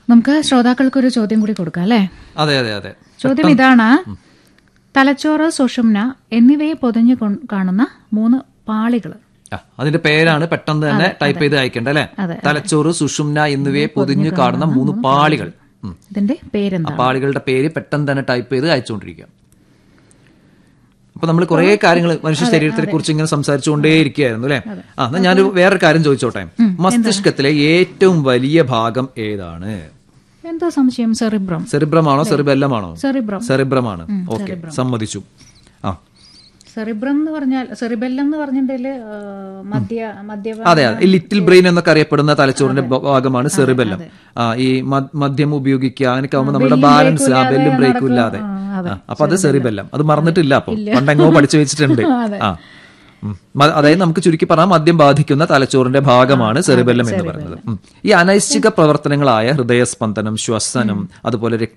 നമുക്ക് ശ്രോതാക്കൾക്ക് ഒരു ചോദ്യം കൂടി കൊടുക്കാം അല്ലേ അതെ അതെ അതെ ചോദ്യം ഇതാണ് തലച്ചോറ് സുഷുമ്ന എന്നിവയെ പൊതിഞ്ഞു കൊ- കാണുന്ന മൂന്ന് പാളികൾ ആ, അതിന്റെ പേരാണ് പെട്ടെന്ന് തന്നെ ടൈപ്പ് ചെയ്ത് അയക്കേണ്ടത് അല്ലെ അതെ, തലച്ചോറ് സുഷുമ്ന എന്നിവയെ പൊതിഞ്ഞു കാണുന്ന മൂന്ന് പാളികൾ ഉം. ഇതിന്റെ ആ പേരെന്താ പാളികളുടെ പേര് പെട്ടെന്ന് തന്നെ ടൈപ്പ് ചെയ്ത് അയച്ചുകൊണ്ടിരിക്കുക അപ്പൊ നമ്മൾ കുറെ കാര്യങ്ങൾ മനുഷ്യ ശരീരത്തെ കുറിച്ച് ഇങ്ങനെ സംസാരിച്ചുകൊണ്ടേ ഇരിക്കുകയായിരുന്നു അല്ലെ ആ എന്നാ ഞാനൊരു വേറൊരു കാര്യം ചോദിച്ചോട്ടെ മസ്തിഷ്കത്തിലെ ഏറ്റവും വലിയ ഭാഗം ഏതാണ് എന്തോ സംശയം സെറിബ്രം സെറിബ്രമാണോ സെറിബെല്ലമാണോ സെറിബ്രം സെറിബ്രമാണ് ഓക്കെ സമ്മതിച്ചു ആ സെറിബ്രം എന്ന് പറഞ്ഞാൽ സെറിബെല്ലം എന്ന് പറഞ്ഞിട്ടുണ്ടെങ്കിൽ മധ്യ മധ്യ അതെ അതെ ലിറ്റിൽ ബ്രെയിൻ എന്നൊക്കെ അറിയപ്പെടുന്ന തലച്ചോറിന്റെ ഭ- ഭാഗമാണ് സെറിബെല്ലം ആ ഈ മ- മദ്യം ഉപയോഗിക്കുക അങ്ങനെയൊക്കെ ആകുമ്പോൾ നമ്മുടെ ബാലൻസ് ആ ബെല്ലും ബ്രേക്കും ഇല്ലാതെ ആ, അപ്പൊ അത് സെറിബെല്ലം അത് മറന്നിട്ടില്ല അപ്പൊ പണ്ടെങ്ങോ പഠിച്ചു വെച്ചിട്ടുണ്ട് ആ ഉം. മ- അതായത് നമുക്ക് ചുരുക്കി പറഞ്ഞാൽ മദ്യം ബാധിക്കുന്ന തലച്ചോറിന്റെ ഭാഗമാണ് സെറിബെല്ലം എന്ന് പറയുന്നത് ഉം. ഈ അനൈശ്ചിക പ്രവർത്തനങ്ങളായ ഹൃദയസ്പന്ദനം ശ്വസനം അതുപോലെ